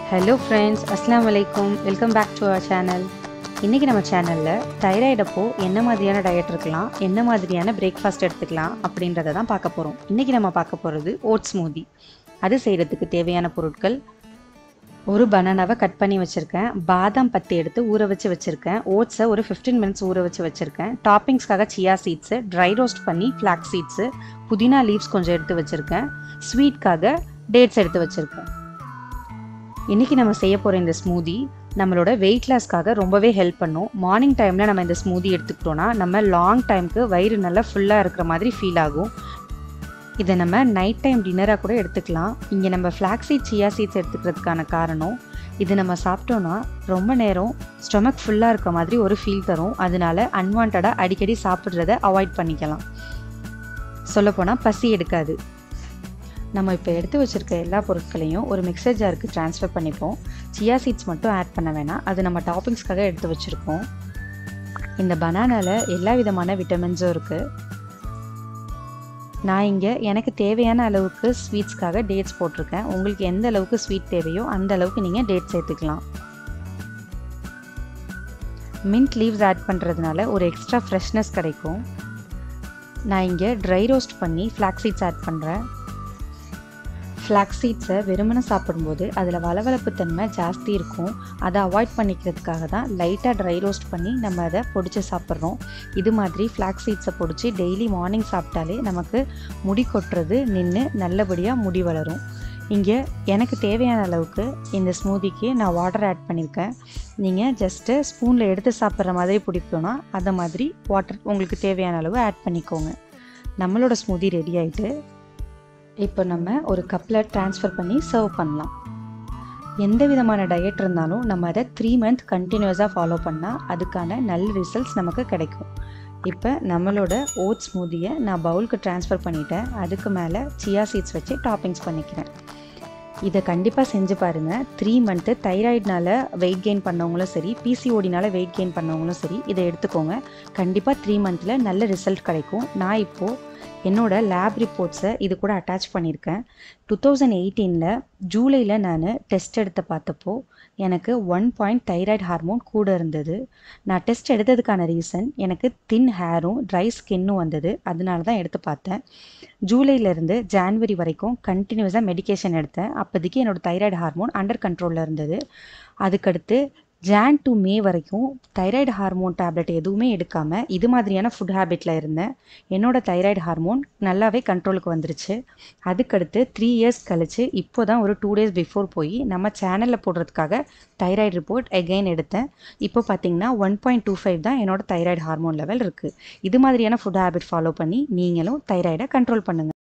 hello friends அஸ்லாம் வலைக்கும் welcome back to our channel இன்றைக்கி நம்ம சேனலில் தைராய்டு அப்போ என்ன மாதிரியான டயட் இருக்கலாம் என்ன மாதிரியான பிரேக்ஃபாஸ்ட் எடுத்துக்கலாம் அப்படின்றத தான் பார்க்க போகிறோம் இன்றைக்கி நம்ம பார்க்க போகிறது ஓட்ஸ் ஸ்மூதி அது செய்கிறதுக்கு தேவையான பொருட்கள் ஒரு பனானாவை கட் பண்ணி வச்சுருக்கேன் பாதாம் பத்தி எடுத்து ஊற வச்சு வச்சுருக்கேன் ஓட்ஸை ஒரு ஃபிஃப்டீன் மினிட்ஸ் ஊற வச்சு வச்சுருக்கேன் டாப்பிங்ஸ்க்காக சியா சீட்ஸு ட்ரை ரோஸ்ட் பண்ணி ஃப்ளாக் சீட்ஸு புதினா லீவ்ஸ் கொஞ்சம் எடுத்து வச்சுருக்கேன் ஸ்வீட்காக டேட்ஸ் எடுத்து வச்சுருக்கேன் இன்றைக்கி நம்ம செய்ய போகிற இந்த ஸ்மூதி நம்மளோட வெயிட் லாஸ்க்காக ரொம்பவே ஹெல்ப் பண்ணும் மார்னிங் டைமில் நம்ம இந்த ஸ்மூதி எடுத்துக்கிட்டோன்னா நம்ம லாங் டைமுக்கு வயிறு நல்லா ஃபுல்லாக இருக்கிற மாதிரி ஃபீல் ஆகும் இதை நம்ம நைட் டைம் டின்னராக கூட எடுத்துக்கலாம் இங்கே நம்ம ஃப்ளாக் சீட் சியா சீட்ஸ் எடுத்துக்கிறதுக்கான காரணம் இது நம்ம சாப்பிட்டோன்னா ரொம்ப நேரம் ஸ்டொமக் ஃபுல்லாக இருக்க மாதிரி ஒரு ஃபீல் தரும் அதனால அன்வான்டாக அடிக்கடி சாப்பிட்றத அவாய்ட் பண்ணிக்கலாம் சொல்லப்போனால் பசி எடுக்காது நம்ம இப்போ எடுத்து வச்சுருக்க எல்லா பொருட்களையும் ஒரு மிக்சர் ஜாருக்கு ட்ரான்ஸ்ஃபர் பண்ணிப்போம் சியா சீட்ஸ் மட்டும் ஆட் பண்ண வேணாம் அது நம்ம டாப்பிங்ஸ்க்காக எடுத்து வச்சுருக்கோம் இந்த பனானாவில் எல்லா விதமான விட்டமின்ஸும் இருக்குது நான் இங்கே எனக்கு தேவையான அளவுக்கு ஸ்வீட்ஸ்க்காக டேட்ஸ் போட்டிருக்கேன் உங்களுக்கு எந்த அளவுக்கு ஸ்வீட் தேவையோ அந்த அளவுக்கு நீங்கள் டேட் சேர்த்துக்கலாம் மின்ட் லீவ்ஸ் ஆட் பண்ணுறதுனால ஒரு எக்ஸ்ட்ரா ஃப்ரெஷ்னஸ் கிடைக்கும் நான் இங்கே ட்ரை ரோஸ்ட் பண்ணி ஃப்ளாக் சீட்ஸ் ஆட் பண்ணுறேன் ஃப்ளாக் சீட்ஸை வெறுமனை சாப்பிடும்போது அதில் வளவளப்பு தன்மை ஜாஸ்தி இருக்கும் அதை அவாய்ட் பண்ணிக்கிறதுக்காக தான் லைட்டாக ட்ரை ரோஸ்ட் பண்ணி நம்ம அதை பொடிச்சு சாப்பிட்றோம் இது மாதிரி ஃப்ளாக் சீட்ஸை பொடிச்சு டெய்லி மார்னிங் சாப்பிட்டாலே நமக்கு முடி கொட்டுறது நின்று நல்லபடியாக முடி வளரும் இங்கே எனக்கு தேவையான அளவுக்கு இந்த ஸ்மூதிக்கு நான் வாட்டர் ஆட் பண்ணியிருக்கேன் நீங்கள் ஜஸ்ட்டு ஸ்பூனில் எடுத்து சாப்பிட்ற மாதிரி பிடிக்கணும்னா அந்த மாதிரி வாட்டர் உங்களுக்கு தேவையான அளவு ஆட் பண்ணிக்கோங்க நம்மளோட ஸ்மூதி ரெடி ஆகிட்டு இப்போ நம்ம ஒரு கப்பில் ட்ரான்ஸ்ஃபர் பண்ணி சர்வ் பண்ணலாம் எந்த விதமான டயட் இருந்தாலும் நம்ம அதை த்ரீ மந்த் கண்டினியூஸாக ஃபாலோ பண்ணால் அதுக்கான நல்ல ரிசல்ட்ஸ் நமக்கு கிடைக்கும் இப்போ நம்மளோட ஓட் ஸ்மூதியை நான் பவுலுக்கு ட்ரான்ஸ்ஃபர் பண்ணிட்டேன் அதுக்கு மேலே சியா சீட்ஸ் வச்சு டாப்பிங்ஸ் பண்ணிக்கிறேன் இதை கண்டிப்பாக செஞ்சு பாருங்கள் த்ரீ மந்த்து தைராய்டுனால வெயிட் கெயின் பண்ணவங்களும் சரி பிசிஓடினால வெயிட் கெயின் பண்ணவங்களும் சரி இதை எடுத்துக்கோங்க கண்டிப்பாக த்ரீ மந்தில் நல்ல ரிசல்ட் கிடைக்கும் நான் இப்போது என்னோட லேப் ரிப்போர்ட்ஸை இது கூட அட்டாச் பண்ணியிருக்கேன் டூ தௌசண்ட் எயிட்டீனில் ஜூலையில் நான் டெஸ்ட் எடுத்து பார்த்தப்போ எனக்கு ஒன் பாயிண்ட் தைராய்டு ஹார்மோன் கூட இருந்தது நான் டெஸ்ட் எடுத்ததுக்கான ரீசன் எனக்கு தின் ஹேரும் ட்ரை ஸ்கின்னும் வந்தது அதனால தான் எடுத்து பார்த்தேன் ஜூலையிலேருந்து ஜான்வரி வரைக்கும் கண்டினியூஸாக மெடிக்கேஷன் எடுத்தேன் அப்போதைக்கு என்னோடய தைராய்டு ஹார்மோன் அண்டர் கண்ட்ரோலில் இருந்தது அதுக்கடுத்து ஜான் டு மே வரைக்கும் தைராய்டு ஹார்மோன் டேப்லெட் எதுவுமே எடுக்காமல் இது மாதிரியான ஃபுட் ஹேபிட்டில் இருந்தேன் என்னோட தைராய்டு ஹார்மோன் நல்லாவே கண்ட்ரோலுக்கு வந்துருச்சு அதுக்கடுத்து த்ரீ இயர்ஸ் கழித்து இப்போ தான் ஒரு டூ டேஸ் பிஃபோர் போய் நம்ம சேனலில் போடுறதுக்காக தைராய்டு ரிப்போர்ட் எகைன் எடுத்தேன் இப்போ பார்த்தீங்கன்னா ஒன் பாயிண்ட் டூ ஃபைவ் தான் என்னோட தைராய்டு ஹார்மோன் லெவல் இருக்குது இது மாதிரியான ஃபுட் ஹேபிட் ஃபாலோ பண்ணி நீங்களும் தைராய்டை கண்ட்ரோல் பண்ணுங்கள்